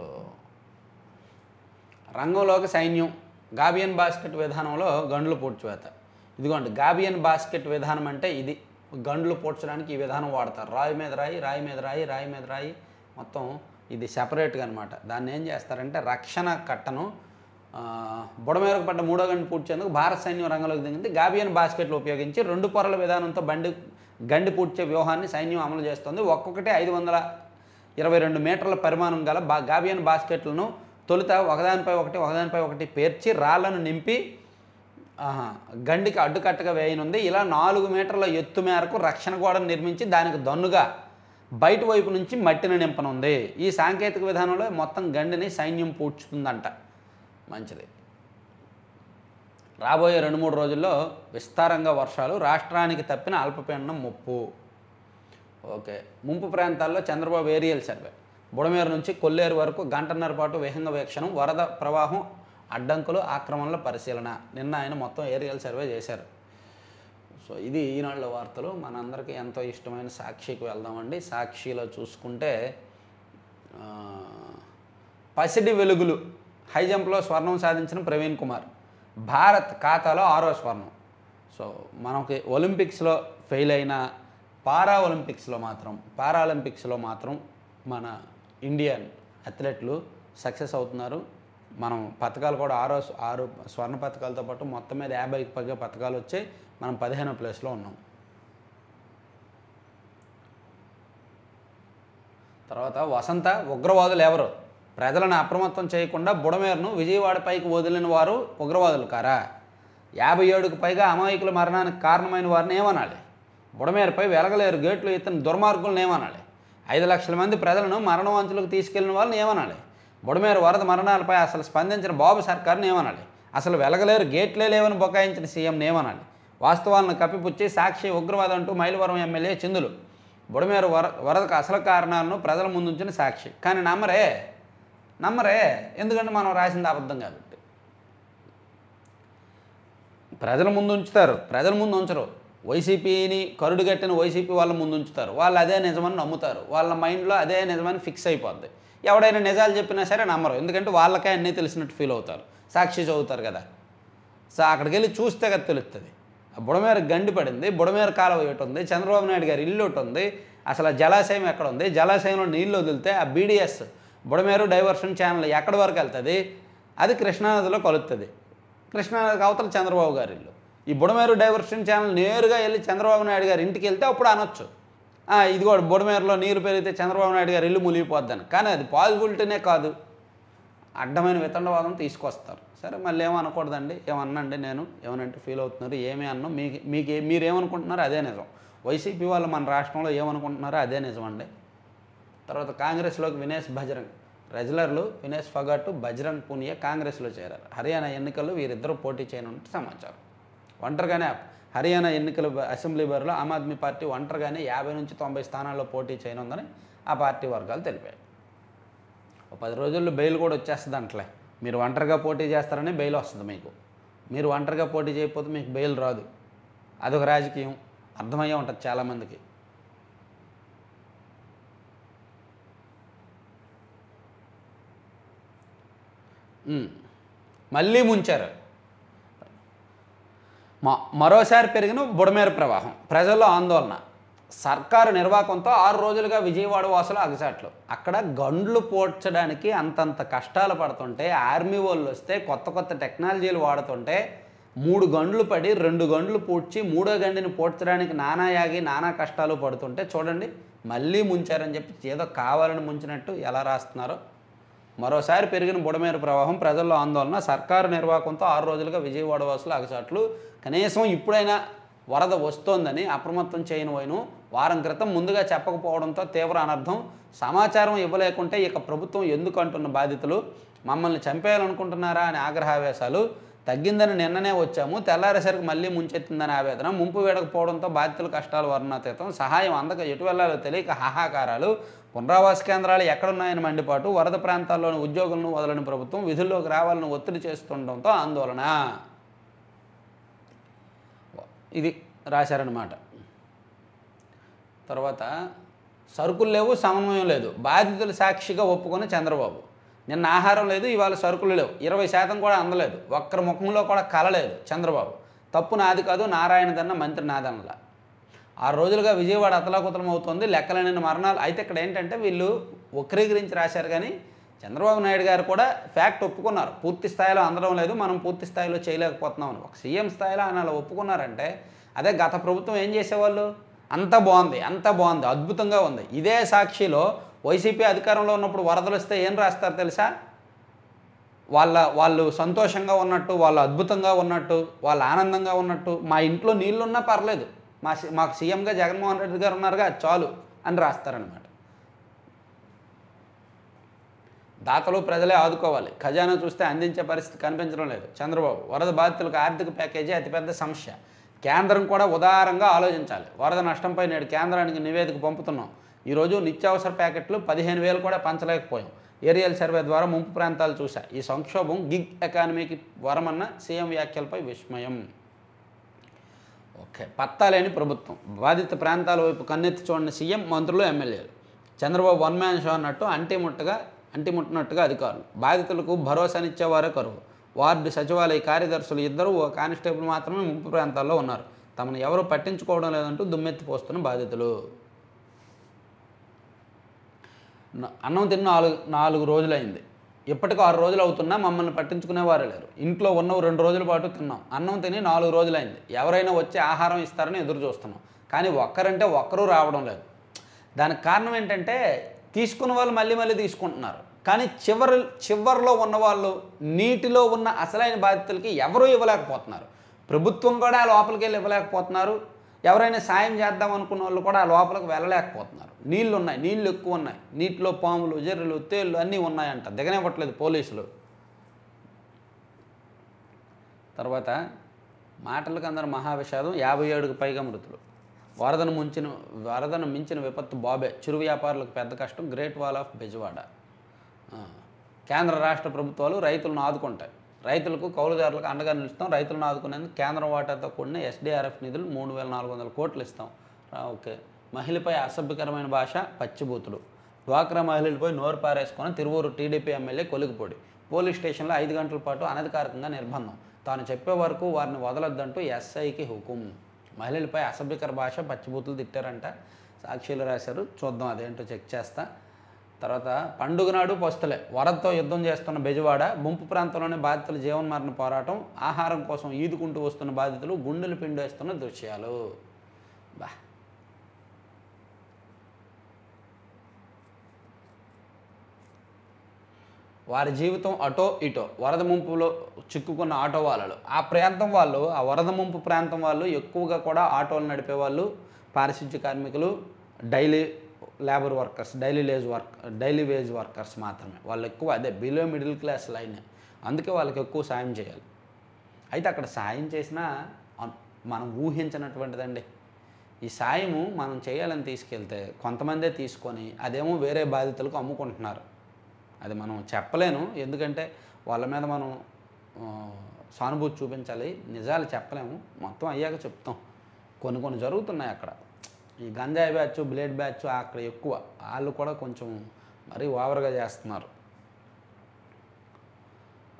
రంగంలోకి సైన్యం గాబియన్ బాస్కెట్ విధానంలో గండ్లు పూడ్చివేత ఇదిగోండి గాబియన్ బాస్కెట్ విధానం అంటే ఇది గండ్లు పూడ్చడానికి ఈ విధానం వాడతారు రాయి మీద రాయి రాయి మీద రాయి రాయి మీద రాయి మొత్తం ఇది సెపరేట్గా అనమాట దాన్ని ఏం చేస్తారంటే రక్షణ కట్టను ఆ, బుడమేరకు పడ్డ మూడో గండి పూడ్చేందుకు భారత సైన్యం రంగంలోకి దిగింది గాబియన్ బాస్కెట్లు ఉపయోగించి రెండు పొరల విధానంతో బండి గండి పూడ్చే వ్యూహాన్ని సైన్యం అమలు చేస్తుంది ఒక్కొక్కటి ఐదు వందల ఇరవై రెండు మీటర్ల పరిమాణం గల బా గాబియన్ బాస్కెట్లను తొలుత ఒకదానిపై ఒకటి ఒకదానిపై ఒకటి పేర్చి రాళ్లను నింపి ఆహా, గండికి అడ్డుకట్టగా వేయనుంది ఇలా నాలుగు మీటర్ల ఎత్తు మేరకు రక్షణ గోడను నిర్మించి దానికి దన్నుగా బయట వైపు నుంచి మట్టిని నింపనుంది ఈ సాంకేతిక విధానంలో మొత్తం గండిని సైన్యం పూడ్చుతుందంట మంచిది రాబోయే రెండు మూడు రోజుల్లో విస్తారంగా వర్షాలు రాష్ట్రానికి తప్పిన అల్పపీడనం ముప్పు ఓకే ముంపు ప్రాంతాల్లో చంద్రబాబు ఏరియల్ సర్వే బుడమేరు నుంచి కొల్లేరు వరకు గంటన్నర పాటు వేగంగా వీక్షణం వరద ప్రవాహం అడ్డంకులు ఆక్రమణల పరిశీలన నిన్న ఆయన మొత్తం ఏరియల్ సర్వే చేశారు సో ఇది ఈనాడులో వార్తలు మనందరికీ ఎంతో ఇష్టమైన సాక్షికి వెళ్దామండి సాక్షిలో చూసుకుంటే ఆ, పసిడి వెలుగులు హై జంప్లో స్వర్ణం సాధించిన ప్రవీణ్ కుమార్ భారత్ ఖాతాలో ఆరో స్వర్ణం సో మనకి ఒలింపిక్స్లో ఫెయిల్ అయిన పారా ఒలింపిక్స్లో మాత్రం పారా ఒలింపిక్స్లో మాత్రం మన ఇండియన్ అథ్లెట్లు సక్సెస్ అవుతున్నారు మనం పథకాలు కూడా ఆరో ఆరు స్వర్ణ పథకాలతో పాటు మొత్తం మీద యాభైకి పైగా పథకాలు వచ్చాయి మనం పదిహేనో ప్లేస్లో ఉన్నాం తర్వాత వసంత ఉగ్రవాదులు ఎవరు ప్రజలను అప్రమత్తం చేయకుండా బుడమేరును విజయవాడ పైకి వదిలిన వారు ఉగ్రవాదులు కారా యాభై ఏడుకు పైగా అమాయకుల మరణానికి కారణమైన వారిని ఏమనాలి బుడమేరుపై వెలగలేరు గేట్లు ఎత్తిన దుర్మార్గులను ఏమనాలి ఐదు లక్షల మంది ప్రజలను మరణవంచులకు తీసుకెళ్లిన వాళ్ళని ఏమనాలి బుడమేరు వరద మరణాలపై అసలు స్పందించిన బాబు సర్కార్ని ఏమనాలి అసలు వెలగలేరు గేట్లే లేవని బొకాయించిన సీఎంని ఏమనాలి వాస్తవాలను కప్పిపుచ్చి సాక్షి ఉగ్రవాదం అంటూ మైలవరం ఎమ్మెల్యే చిందులు బుడమేరు వర వరదకు అసలు కారణాలను ప్రజల ముందుంచిన సాక్షి కానీ నమ్మరే నమ్మరే ఎందుకంటే మనం రాసింది అబద్ధం కాబట్టి ప్రజల ముందు ఉంచుతారు ప్రజల ముందు ఉంచరు వైసీపీని కరుడు కట్టిన వైసీపీ వాళ్ళ ముందు ఉంచుతారు వాళ్ళు అదే నిజమని నమ్ముతారు వాళ్ళ మైండ్లో అదే నిజమని ఫిక్స్ అయిపోద్ది ఎవడైనా నిజాలు చెప్పినా సరే నమ్మరు ఎందుకంటే వాళ్ళకే అన్నీ తెలిసినట్టు ఫీల్ అవుతారు సాక్షి చదువుతారు కదా సో అక్కడికి వెళ్ళి చూస్తే కదా తెలుస్తుంది ఆ బుడమేర గండి పడింది బుడమేర కాలువ ఒకటి ఉంది చంద్రబాబు నాయుడు గారి ఇల్లు ఒకటి ఉంది అసలు ఆ జలాశయం ఎక్కడ ఉంది జలాశయంలో నీళ్ళు వదిలితే ఆ బీడీఎస్ బుడమేరు డైవర్షన్ ఛానల్ ఎక్కడి వరకు వెళ్తుంది అది కృష్ణానదిలో కలుస్తుంది కృష్ణానదికి అవతల చంద్రబాబు గారి ఇల్లు ఈ బుడమేరు డైవర్షన్ ఛానల్ నేరుగా వెళ్ళి చంద్రబాబు నాయుడు గారి ఇంటికి వెళ్తే అప్పుడు అనొచ్చు "ఆ, ఇది కూడా బుడమేరులో నీరు పెరిగితే చంద్రబాబు నాయుడు గారి ఇల్లు మునిగిపోద్దని కానీ అది పాజిబిలిటీనే కాదు అడ్డమైన వితండవాదం తీసుకొస్తారు సరే మళ్ళీ ఏమనకూడదండి ఏమన్నండి నేను ఏమనంటే ఫీల్ అవుతున్నారు ఏమీ అన్నాం మీకు మీకు ఏ- మీరు ఏమనుకుంటున్నారో అదే నిజం వైసీపీ వాళ్ళు మన రాష్ట్రంలో ఏమనుకుంటున్నారో అదే నిజం అండి తర్వాత కాంగ్రెస్లోకి వినేష్ బజరంగ్ రెజ్లర్లు వినేష్ ఫగట్ బజరంగ్ పూనియా కాంగ్రెస్లో చేరారు హర్యానా ఎన్నికల్లో వీరిద్దరూ పోటీ చేయనున్నట్టు సమాచారం ఒంటరిగానే హర్యానా ఎన్నికల బ- అసెంబ్లీ బరిలో ఆమ్ ఆద్మీ పార్టీ ఒంటరిగానే యాభై నుంచి తొంభై స్థానాల్లో పోటీ చేయనుందని ఆ పార్టీ వర్గాలు తెలిపాయి ఒక పది రోజుల్లో బెయిల్ కూడా వచ్చేస్తుంది అంటలే మీరు ఒంటరిగా పోటీ చేస్తారని బెయిల్ వస్తుంది మీకు మీరు ఒంటరిగా పోటీ చేయకపోతే మీకు బెయిల్ రాదు అదొక రాజకీయం అర్థమయ్యే ఉంటుంది చాలామందికి ఉమ్. మళ్ళీ ముంచారు మ- మరోసారి పెరిగిన బుడమేరు ప్రవాహం ప్రజల్లో ఆందోళన సర్కారు నిర్వాహకంతో ఆరు రోజులుగా విజయవాడ వాసులు అగచాట్లు అక్కడ గండ్లు పోడ్చడానికి అంతంత కష్టాలు పడుతుంటే ఆర్మీ వాళ్ళు వస్తే కొత్త కొత్త టెక్నాలజీలు వాడుతుంటే మూడు గండ్లు పడి రెండు గండ్లు పూడ్చి మూడో గండిని పూడ్చడానికి నానా యాగి నానా కష్టాలు పడుతుంటే చూడండి మళ్ళీ ముంచారని చెప్పి ఏదో కావాలని ముంచినట్టు ఎలా రాస్తున్నారో మరోసారి పెరిగిన బుడమేరు ప్రవాహం ప్రజల్లో ఆందోళన సర్కారు నిర్వాహకంతో ఆరు రోజులుగా విజయవాడ వాసులు అగచాట్లు కనీసం ఇప్పుడైనా వరద వస్తోందని అప్రమత్తం చేయని పోయిను వారం క్రితం ముందుగా చెప్పకపోవడంతో తీవ్ర అనర్థం సమాచారం ఇవ్వలేకుంటే ఇక ప్రభుత్వం ఎందుకు అంటున్న బాధితులు మమ్మల్ని చంపేయాలనుకుంటున్నారా అని ఆగ్రహావేశాలు తగ్గిందని నిన్ననే వచ్చాము తెల్లారేసరికి మళ్ళీ ముంచెత్తిందని ఆవేదన ముంపు వేడకపోవడంతో బాధితుల కష్టాలు వర్ణాతీతం సహాయం అందక ఎటు వెళ్లాలో తెలియక హాహాకారాలు పునరావాస కేంద్రాలు ఎక్కడున్నాయని మండిపాటు వరద ప్రాంతాల్లోని ఉద్యోగులను వదలని ప్రభుత్వం విధుల్లోకి రావాలని ఒత్తిడి చేస్తుండటంతో ఆందోళన ఇది రాశారనమాట తర్వాత సరుకులు లేవు సమన్వయం లేదు బాధితులు సాక్షిగా ఒప్పుకున్న చంద్రబాబు నిన్న ఆహారం లేదు ఇవాళ సరుకులు లేవు ఇరవై శాతం కూడా అందలేదు ఒక్కరి ముఖంలో కూడా కల లేదు చంద్రబాబు తప్పు నాది కాదు నారాయణదన్న మంత్రి నాదనల ఆరు రోజులుగా విజయవాడ అతలాకుతలం అవుతుంది లెక్కలేని మరణాలు అయితే ఇక్కడ ఏంటంటే వీళ్ళు వక్రీకరించి రాశారు కానీ చంద్రబాబు నాయుడు గారు కూడా ఫ్యాక్ట్ ఒప్పుకున్నారు పూర్తి స్థాయిలో అందడం లేదు మనం పూర్తి స్థాయిలో చేయలేకపోతున్నాం అని ఒక సీఎం స్థాయిలో ఆయన అలా ఒప్పుకున్నారంటే అదే గత ప్రభుత్వం ఏం చేసేవాళ్ళు అంత బాగుంది అంత బాగుంది అద్భుతంగా ఉంది ఇదే సాక్షిలో వైసీపీ అధికారంలో ఉన్నప్పుడు వరదలు వస్తే ఏం రాస్తారు తెలుసా వాళ్ళ వాళ్ళు సంతోషంగా ఉన్నట్టు వాళ్ళు అద్భుతంగా ఉన్నట్టు వాళ్ళు ఆనందంగా ఉన్నట్టు మా ఇంట్లో నీళ్ళున్నా పర్లేదు మా సి- మాకు సీఎంగా జగన్మోహన్ రెడ్డి గారు ఉన్నారుగా అది చాలు అని రాస్తారనమాట దాతలు ప్రజలే ఆదుకోవాలి ఖజానా చూస్తే అందించే పరిస్థితి కనిపించడం లేదు చంద్రబాబు వరద బాధితులకు ఆర్థిక ప్యాకేజీ అతిపెద్ద సమస్య కేంద్రం కూడా ఉదారంగా ఆలోచించాలి వరద నష్టంపై నేడు కేంద్రానికి నివేదిక పంపుతున్నాం ఈరోజు నిత్యావసర ప్యాకెట్లు పదిహేను వేలు కూడా పంచలేకపోయాం ఏరియల్ సర్వే ద్వారా ముంపు ప్రాంతాలు చూశా ఈ సంక్షోభం గిగ్ ఎకానమీకి వరమన్న సీఎం వ్యాఖ్యలపై విస్మయం ఓకే పత్తా లేని ప్రభుత్వం బాధిత ప్రాంతాల వైపు కన్నెత్తి చూడని సీఎం మంత్రులు ఎమ్మెల్యేలు చంద్రబాబు వన్ మ్యాన్ షో అన్నట్టు అంటిముట్టగా అంటిముట్టినట్టుగా అధికారులు బాధితులకు భరోసానిచ్చేవారే కరువు వార్డు సచివాలయ కార్యదర్శులు ఇద్దరు ఓ కానిస్టేబుల్ మాత్రమే ముంపు ప్రాంతాల్లో ఉన్నారు తమను ఎవరు పట్టించుకోవడం లేదంటూ దుమ్మెత్తిపోస్తున్న బాధితులు న- అన్నం తిన్న నాలుగు నాలుగు రోజులైంది ఇప్పటికి ఆరు రోజులు అవుతున్నా మమ్మల్ని పట్టించుకునేవారు లేరు ఇంట్లో ఉన్న రెండు రోజుల పాటు తిన్నాం అన్నం తిని నాలుగు రోజులైంది ఎవరైనా వచ్చి ఆహారం ఇస్తారని ఎదురు చూస్తున్నాం కానీ ఒక్కరంటే ఒక్కరూ రావడం లేదు దానికి కారణం ఏంటంటే తీసుకున్న వాళ్ళు మళ్ళీ మళ్ళీ తీసుకుంటున్నారు కానీ చివరి చివరిలో ఉన్న వాళ్ళు నీటిలో ఉన్న అసలైన బాధితులకి ఎవరూ ఇవ్వలేకపోతున్నారు ప్రభుత్వం కూడా ఆ లోపలికి వెళ్ళి ఇవ్వలేకపోతున్నారు ఎవరైనా సాయం చేద్దాం అనుకున్న వాళ్ళు కూడా ఆ లోపలికి వెళ్ళలేకపోతున్నారు నీళ్ళు ఉన్నాయి నీళ్ళు ఎక్కువ ఉన్నాయి నీటిలో పాములు జర్రెలు తేళ్ళు అన్నీ ఉన్నాయంట దిగనివ్వట్లేదు పోలీసులు తర్వాత మాటలకు అందరు మహావిషాదం యాభై ఏడుకు పైగా మృతులు వరదను ముంచిన వరదను మించిన విపత్తు బాబే చిరు వ్యాపారులకు పెద్ద కష్టం గ్రేట్ వాల్ ఆఫ్ బెజవాడ ఆ. కేంద్ర రాష్ట్ర ప్రభుత్వాలు రైతులను ఆదుకుంటాయి రైతులకు కౌలుదారులకు అండగా నిలుస్తాం రైతులను ఆదుకునేందుకు కేంద్రం వాటాతో కూడిన ఎస్డీఆర్ఎఫ్ నిధులు మూడు వేల నాలుగు వందల కోట్లు ఇస్తాం ఆ, ఓకే మహిళపై అసభ్యకరమైన భాష పచ్చిబూతులు డ్వాక్రా మహిళలపై నోరు పారేసుకొని Tiruvuru TDP MLA Kolikapudi police స్టేషన్లో ఐదు గంటల పాటు అనధికారికంగా నిర్బంధం తాను చెప్పే వరకు వారిని వదలొద్దంటూ ఎస్ఐకి హుకుం మహిళలపై అసభ్యకర భాష పచ్చిబూతులు తిట్టారంట సాక్షులు రాశారు చూద్దాం అదేంటో చెక్ చేస్తా తర్వాత పండుగ నాడు పస్తులే వరదతో యుద్ధం చేస్తున్న బెజవాడ ముంపు ప్రాంతంలోని బాధితుల జీవనమరణ పోరాటం ఆహారం కోసం ఈదుకుంటూ వస్తున్న బాధితులు గుండెలు పిండేస్తున్న దృశ్యాలు బా వారి జీవితం అటో ఇటో వరద ముంపులో చిక్కుకున్న ఆటో వాళ్ళు ఆ ప్రాంతం వాళ్ళు ఆ వరద ముంపు ప్రాంతం వాళ్ళు ఎక్కువగా కూడా ఆటోలు నడిపే వాళ్ళు పారిశుద్ధ్య కార్మికులు daily labour workers daily wage work daily wage workers మాత్రమే వాళ్ళు ఎక్కువ అదే బిలో మిడిల్ క్లాస్ లైన్ అందుకే వాళ్ళకి ఎక్కువ సాయం చేయాలి అయితే అక్కడ సాయం చేసినా అన్- మనం ఊహించినటువంటిదండి ఈ సాయము మనం చేయాలని తీసుకెళ్తే కొంతమందే తీసుకొని అదేమో వేరే బాధితులకు అమ్ముకుంటున్నారు అది మనం చెప్పలేను ఎందుకంటే వాళ్ళ మీద మనం ఆ, సానుభూతి చూపించాలి నిజాలు చెప్పలేము మొత్తం అయ్యాక చెప్తాం కొన్ని కొన్ని జరుగుతున్నాయి అక్కడ ఈ గంజాయి బ్యాచ్ బ్లేడ్ బ్యాచ్ అక్కడ ఎక్కువ వాళ్ళు కూడా కొంచెం మరీ ఓవర్గా చేస్తున్నారు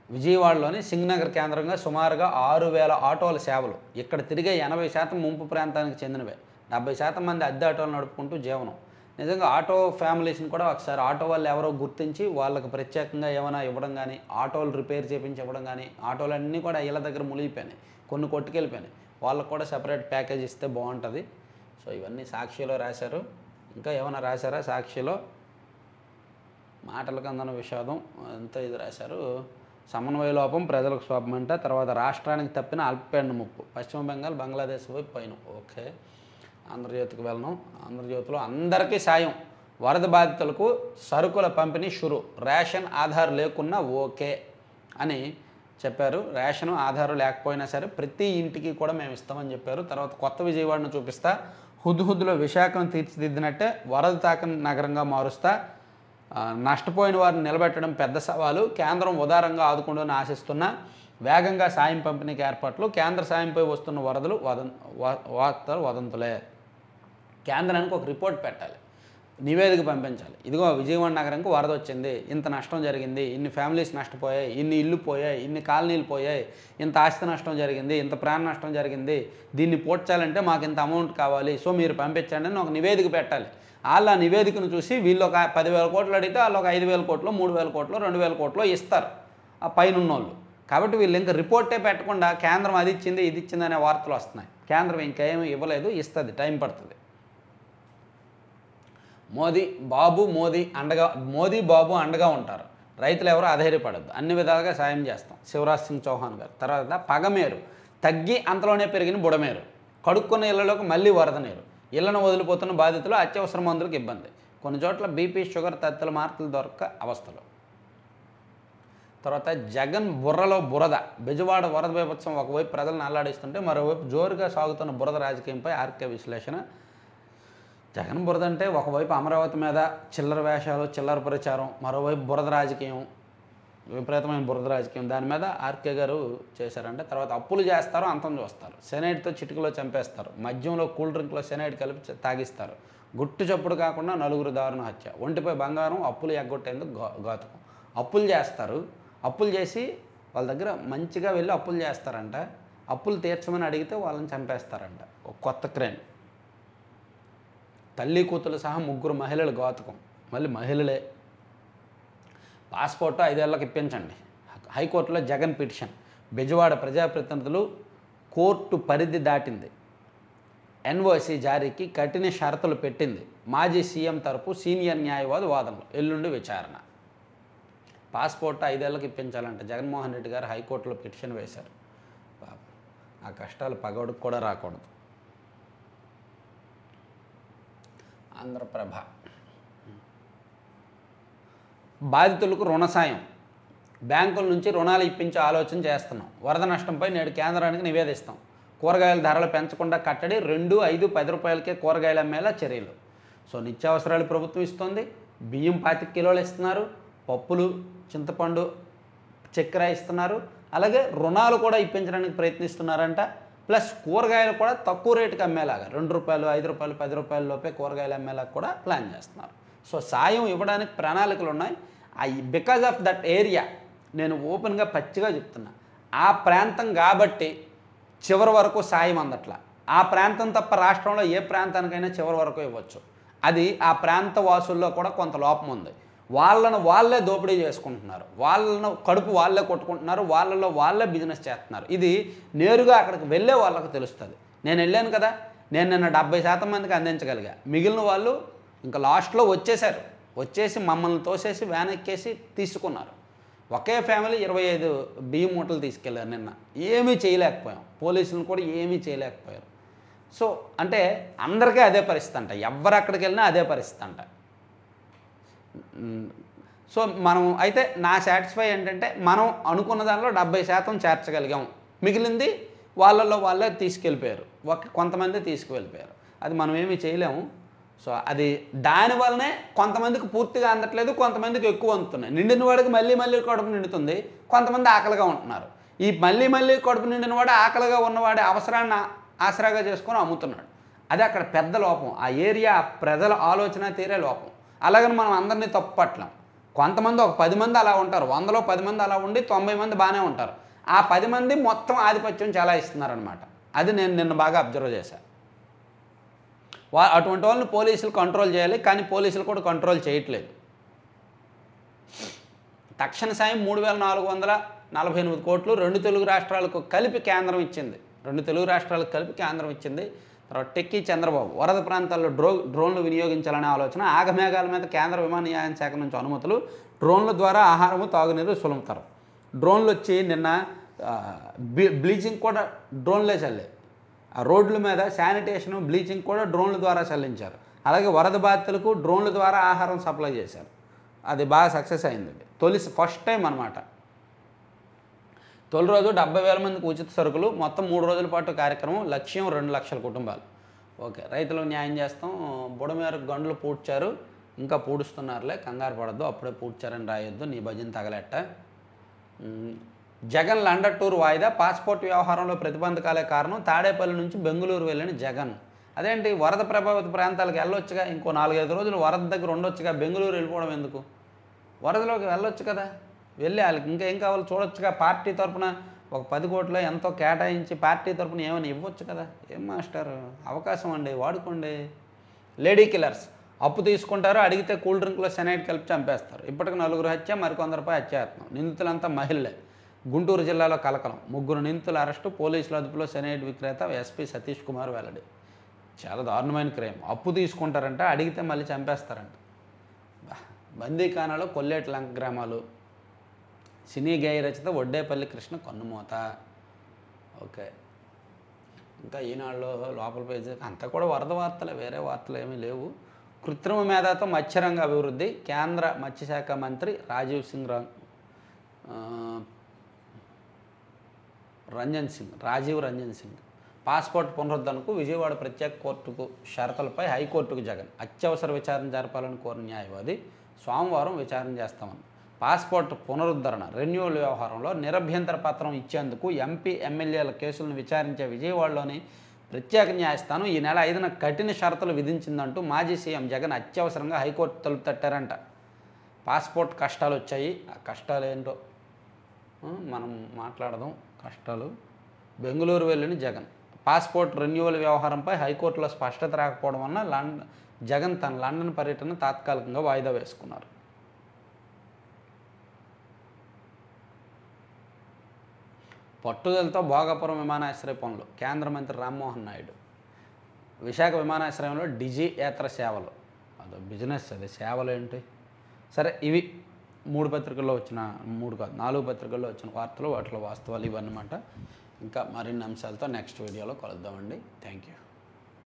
విజయవాడలోని సింగ్నగర్ కేంద్రంగా సుమారుగా ఆరు వేల ఆటోల సేవలు ఇక్కడ తిరిగే ఎనభై శాతం ముంపు ప్రాంతానికి చెందినవే డెబ్బై శాతం మంది అద్దె ఆటోలు నడుపుకుంటూ జీవనం నిజంగా ఆటో ఫ్యామిలీస్ని కూడా ఒకసారి ఆటో వాళ్ళు ఎవరో గుర్తించి వాళ్ళకి ప్రత్యేకంగా ఏమైనా ఇవ్వడం కానీ ఆటోలు రిపేర్ చేయించి ఇవ్వడం కానీ ఆటోలు అన్నీ కూడా ఇళ్ళ దగ్గర మునిగిపోయినాయి కొన్ని కొట్టుకెళ్ళిపోయినాయి వాళ్ళకు కూడా సెపరేట్ ప్యాకేజ్ ఇస్తే బాగుంటుంది సో ఇవన్నీ సాక్షిలో రాశారు ఇంకా ఏమైనా రాశారా సాక్షిలో మాటలకు అందన విషాదం అంతా ఇది రాశారు సమన్వయ లోపం ప్రజలకు శోభమంట తర్వాత రాష్ట్రానికి తప్పిన అల్పపీడన ముప్పు పశ్చిమ బెంగాల్ బంగ్లాదేశ్ వైపు పైన ఓకే ఆంధ్రజ్యోతికి వెళ్ళను ఆంధ్రజ్యోతిలో అందరికీ సాయం వరద బాధితులకు సరుకుల పంపిణీ షురు రేషన్ ఆధార్ లేకున్నా ఓకే అని చెప్పారు రేషన్ ఆధార్ లేకపోయినా సరే ప్రతి ఇంటికి కూడా మేము ఇస్తామని చెప్పారు తర్వాత కొత్త విజయవాడను చూపిస్తా హుద్హుద్లో విశాఖను తీర్చిదిద్దినట్టే వరద తాకని నగరంగా మారుస్తా ఆ, నష్టపోయిన వారిని నిలబెట్టడం పెద్ద సవాలు కేంద్రం ఉదారంగా ఆదుకుంటుందని ఆశిస్తున్న వేగంగా సాయం పంపిణీకి ఏర్పాట్లు కేంద్ర సాయంపై వస్తున్న వరదలు వదం వా- వార్తలు వదంతులే కేంద్రానికి ఒక రిపోర్ట్ పెట్టాలి నివేదిక పంపించాలి ఇదిగో విజయవాడ నగరంకి వరద వచ్చింది ఇంత నష్టం జరిగింది ఇన్ని ఫ్యామిలీస్ నష్టపోయాయి ఇన్ని ఇల్లు పోయాయి ఇన్ని కాలనీలు పోయాయి ఇంత ఆస్తి నష్టం జరిగింది ఇంత ప్రాణ నష్టం జరిగింది దీన్ని పోడ్చాలంటే మాకు ఇంత అమౌంట్ కావాలి సో మీరు పంపించండి అని ఒక నివేదిక పెట్టాలి వాళ్ళు ఆ నివేదికను చూసి వీళ్ళు ఒక పదివేల కోట్లు అడిగితే వాళ్ళు ఒక ఐదు వేల కోట్లు మూడు వేల కోట్లు రెండు వేల కోట్లు ఇస్తారు ఆ పైన ఉన్నోళ్ళు కాబట్టి వీళ్ళు ఇంకా రిపోర్టే పెట్టకుండా కేంద్రం అది ఇచ్చింది ఇది ఇచ్చింది అనే వార్తలు వస్తున్నాయి కేంద్రం ఇంకేమీ ఇవ్వలేదు ఇస్తుంది టైం పడుతుంది మోదీ బాబు మోదీ అండగా మోదీ బాబు అండగా ఉంటారు రైతులు ఎవరు అధైర్యపడద్దు అన్ని విధాలుగా సాయం చేస్తాం శివరాజ్ సింగ్ చౌహాన్ గారు తర్వాత పగమేరు తగ్గి అంతలోనే పెరిగిన బుడమేరు కడుక్కున్న ఇళ్లలోకి మళ్ళీ వరద నీరు ఇళ్లను వదిలిపోతున్న బాధితులు అత్యవసర మందులకు ఇబ్బంది కొన్ని చోట్ల బీపీ షుగర్ తదితర మార్పులు దొరక్క అవస్థలు తర్వాత జగన్ బుర్రలో బురద బెజవాడ వరద బీభత్సం ఒకవైపు ప్రజలను అల్లాడిస్తుంటే మరోవైపు జోరుగా సాగుతున్న బురద రాజకీయంపై ఆర్కే విశ్లేషణ జగన్ బురద అంటే ఒకవైపు అమరావతి మీద చిల్లర వేషాలు చిల్లర ప్రచారం మరోవైపు బురద రాజకీయం విపరీతమైన బురద రాజకీయం దాని మీద ఆర్కే గారు చేశారంటే తర్వాత అప్పులు చేస్తారు అంతం చూస్తారు సెనైట్తో చిటికలో చంపేస్తారు మద్యంలో కూల్ డ్రింక్లో సెనైట్ కలిపి చ- తాగిస్తారు గుట్టు చప్పుడు కాకుండా నలుగురు దారుణ హత్య ఒంటిపై బంగారం అప్పులు ఎగ్గొట్టేందుకు గా ఘాతుకం అప్పులు చేస్తారు అప్పులు చేసి వాళ్ళ దగ్గర మంచిగా వెళ్ళి అప్పులు చేస్తారంట అప్పులు తీర్చమని అడిగితే వాళ్ళని చంపేస్తారంట ఒక కొత్త క్రైమ్ తల్లి కూతురు సహా ముగ్గురు మహిళలు ఘాతుకం మళ్ళీ మహిళలే పాస్పోర్ట్ ఐదేళ్లకు ఇప్పించండి హైకోర్టులో జగన్ పిటిషన్ బెజవాడ ప్రజాప్రతినిధులు కోర్టు పరిధి దాటింది ఎన్ఓసి జారీకి కఠిన షరతులు పెట్టింది మాజీ సీఎం తరపు సీనియర్ న్యాయవాది వాదనలు ఎల్లుండి విచారణ పాస్పోర్ట్ ఐదేళ్లకు ఇప్పించాలంటే జగన్మోహన్ రెడ్డి గారు హైకోర్టులో పిటిషన్ వేశారు పాపం ఆ కష్టాలు పగోడికి కూడా రాకూడదు ఆంధ్రప్రభ బాధితులకు రుణ సాయం బ్యాంకుల నుంచి రుణాలు ఇప్పించే ఆలోచన చేస్తున్నాం వరద నష్టంపై నేడు కేంద్రానికి నివేదిస్తాం కూరగాయల ధరలు పెంచకుండా కట్టడి రెండు ఐదు పది రూపాయలకే కూరగాయలు అమ్మేలా చర్యలు సో నిత్యావసరాలు ప్రభుత్వం ఇస్తుంది బియ్యం పాతిక కిలోలు ఇస్తున్నారు పప్పులు చింతపండు చక్కెర ఇస్తున్నారు అలాగే రుణాలు కూడా ఇప్పించడానికి ప్రయత్నిస్తున్నారంట ప్లస్ కూరగాయలు కూడా తక్కువ రేటుకి అమ్మేలాగా రెండు రూపాయలు ఐదు రూపాయలు పది రూపాయల లోపే కూరగాయలు అమ్మేలాగా కూడా ప్లాన్ చేస్తున్నారు సో సాయం ఇవ్వడానికి ప్రణాళికలు ఉన్నాయి I because of that area నేను ఓపెన్గా పచ్చిగా చెప్తున్నా ఆ ప్రాంతం కాబట్టి చివరి వరకు సాయం అందట్లా ఆ ప్రాంతం తప్ప రాష్ట్రంలో ఏ ప్రాంతానికైనా చివరి వరకు ఇవ్వచ్చు అది ఆ ప్రాంత వాసుల్లో కూడా కొంత లోపం ఉంది వాళ్ళను వాళ్ళే దోపిడీ చేసుకుంటున్నారు వాళ్ళను కడుపు వాళ్ళే కొట్టుకుంటున్నారు వాళ్ళలో వాళ్ళే బిజినెస్ చేస్తున్నారు ఇది నేరుగా అక్కడికి వెళ్ళే వాళ్ళకి తెలుస్తుంది నేను వెళ్ళాను కదా నేను నిన్న డెబ్బై శాతం మందికి అందించగలిగా మిగిలిన వాళ్ళు ఇంకా లాస్ట్లో వచ్చేసారు వచ్చేసి మమ్మల్ని తోసేసి వ్యాన్ ఎక్కేసి తీసుకున్నారు ఒకే ఫ్యామిలీ ఇరవై ఐదు బియ్యం మూటలు తీసుకెళ్ళారు నిన్న ఏమీ చేయలేకపోయాం పోలీసులను కూడా ఏమీ చేయలేకపోయారు సో అంటే అందరికీ అదే పరిస్థితి అంట ఎవరు అక్కడికి వెళ్ళినా అదే పరిస్థితి అంట మ్, సో మనం అయితే నా సాటిస్ఫై ఏంటంటే మనం అనుకున్న దానిలో డెబ్బై శాతం చేర్చగలిగాం మిగిలింది వాళ్ళల్లో వాళ్ళే తీసుకెళ్ళిపోయారు ఒక కొంతమంది తీసుకువెళ్ళిపోయారు అది మనం ఏమీ చేయలేము సో అది దానివల్లనే కొంతమందికి పూర్తిగా అందట్లేదు కొంతమందికి ఎక్కువ అందుతున్నాయి నిండిన వాడికి మళ్ళీ మళ్ళీ కడుపు నిండుతుంది కొంతమంది ఆకలిగా ఉంటున్నారు ఈ మళ్ళీ మళ్ళీ కడుపు నిండిన వాడు ఆకలిగా ఉన్నవాడి అవసరాన్ని ఆ- ఆసరాగా చేసుకొని అమ్ముతున్నాడు అది అక్కడ పెద్ద లోపం ఆ ఏరియా ఆ ప్రజల ఆలోచన తీరే లోపం అలాగని మనం అందరినీ తప్పు పట్టలేం కొంతమంది ఒక పది మంది అలా ఉంటారు వందలో పది మంది అలా ఉండి తొంభై మంది బాగానే ఉంటారు ఆ పది మంది మొత్తం ఆధిపత్యం చాలా ఇస్తున్నారనమాట అది నేను నిన్న బాగా అబ్జర్వ్ చేశాను వా అటువంటి వాళ్ళని పోలీసులు కంట్రోల్ చేయాలి కానీ పోలీసులు కూడా కంట్రోల్ చేయట్లేదు తక్షణ సాయం మూడు వేల నాలుగు వందల నలభై ఎనిమిది కోట్లు రెండు తెలుగు రాష్ట్రాలకు కలిపి కేంద్రం ఇచ్చింది రెండు తెలుగు రాష్ట్రాలకు కలిపి కేంద్రం ఇచ్చింది తర్వాత టెక్కీ చంద్రబాబు వరద ప్రాంతాల్లో డ్రో డ్రోన్లు వినియోగించాలనే ఆలోచన ఆగమేఘాల మీద కేంద్ర విమానయాన శాఖ నుంచి అనుమతులు డ్రోన్ల ద్వారా ఆహారము తాగునీరు సులభతరం డ్రోన్లు వచ్చి నిన్న ఆ, బ్లీ- బ్లీచింగ్ కూడా డ్రోన్లే చల్లే ఆ రోడ్ల మీద శానిటేషన్ బ్లీచింగ్ కూడా డ్రోన్ల ద్వారా చల్లించారు అలాగే వరద బాధితులకు డ్రోన్ల ద్వారా ఆహారం సప్లై చేశారు అది బాగా సక్సెస్ అయింది తొలి ఫస్ట్ టైం అనమాట తొలి రోజు డెబ్బై వేల మందికి ఉచిత సరుకులు మొత్తం మూడు రోజుల పాటు కార్యక్రమం లక్ష్యం రెండు లక్షల కుటుంబాలు ఓకే రైతులకు న్యాయం చేస్తాం బుడమేరకు గండ్లు పూడ్చారు ఇంకా పూడుస్తున్నారులే కంగారు పడద్దు అప్పుడే పూడ్చారని రాయొద్దు నీ భజన తగలెట్ట ఉమ్, జగన్ లండన్ టూర్ వాయిదా పాస్పోర్ట్ వ్యవహారంలో ప్రతిబంధకాలే కారణం తాడేపల్లి నుంచి బెంగళూరు వెళ్ళిన జగన్ అదేంటి వరద ప్రభావిత ప్రాంతాలకు వెళ్ళొచ్చుగా ఇంకో నాలుగైదు రోజులు వరద దగ్గర ఉండొచ్చుగా బెంగళూరు వెళ్ళిపోవడం ఎందుకు వరదలోకి వెళ్ళొచ్చు కదా వెళ్ళి వాళ్ళకి ఇంకా ఏం కావాలో చూడొచ్చుగా పార్టీ తరపున ఒక పది కోట్లు ఎంతో కేటాయించి పార్టీ తరపున ఏమైనా ఇవ్వచ్చు కదా ఏం మాస్టర్ అవకాశం అండి వాడుకోండి లేడీ కిల్లర్స్ అప్పు తీసుకుంటారు అడిగితే కూల్ డ్రింక్లో సెనైట్ కలిపి చంపేస్తారు ఇప్పటికి నలుగురు హత్య మరికొందరిపై హత్యాయత్నం నిందితులంతా మహిళలే గుంటూరు జిల్లాలో కలకలం ముగ్గురు నిందితుల అరెస్టు పోలీసుల అదుపులో సెనైట్ విక్రేత ఎస్పీ సతీష్ కుమార్ వెల్లడి చాలా దారుణమైన క్రైమ్ అప్పు తీసుకుంటారంట అడిగితే మళ్ళీ చంపేస్తారంట బా, బందీఖానాలో కొల్లేటి లంక గ్రామాలు సినీ గేయ రచిత వడ్డేపల్లి కృష్ణ కన్నుమూత ఓకే ఇంకా ఈనాడులో లోపల పేజీ అంతా కూడా వరద వార్తలే వేరే వార్తలు ఏమీ లేవు కృత్రిమ మేధాతో మత్స్యరంగ అభివృద్ధి కేంద్ర మత్స్యశాఖ మంత్రి రాజీవ్ సింగ్ రా ఆ, రంజన్ సింగ్ రాజీవ్ రంజన్ సింగ్ పాస్పోర్ట్ పునరుద్ధరణకు విజయవాడ ప్రత్యేక కోర్టుకు షరతులపై హైకోర్టుకు జగన్ అత్యవసర విచారణ జరపాలని కోరిన న్యాయవాది సోమవారం విచారణ చేస్తామని పాస్పోర్ట్ పునరుద్ధరణ రెన్యువల్ వ్యవహారంలో నిరభ్యంతర పత్రం ఇచ్చేందుకు ఎంపీ ఎమ్మెల్యేల కేసులను విచారించే విజయవాడలోని ప్రత్యేక న్యాయస్థానం ఈ నెల ఐదున కఠిన షరతులు విధించిందంటూ మాజీ సీఎం జగన్ అత్యవసరంగా హైకోర్టు తలుపు తట్టారంట పాస్పోర్ట్ కష్టాలు వచ్చాయి ఆ కష్టాలు ఏంటో ఆ, మనం మాట్లాడదాం కష్టాలు బెంగళూరు వెళ్ళిన జగన్ పాస్పోర్ట్ రెన్యువల్ వ్యవహారంపై హైకోర్టులో స్పష్టత రాకపోవడం వలన లండన్ జగన్ తన లండన్ పర్యటన తాత్కాలికంగా వాయిదా వేసుకున్నారు పట్టుదలతో భోగాపురం విమానాశ్రయ పనులు కేంద్ర మంత్రి రామ్మోహన్ నాయుడు విశాఖ విమానాశ్రయంలో డిజి యాత్ర సేవలు అదో బిజినెస్ అది సేవలు ఏంటి సరే ఇవి మూడు పత్రికల్లో వచ్చిన మూడు కాదు నాలుగు పత్రికల్లో వచ్చిన వార్తలు వాటిలో వాస్తవాలు ఇవన్నమాట ఇంకా మరిన్ని అంశాలతో నెక్స్ట్ వీడియోలో కలుద్దామండి థ్యాంక్ యూ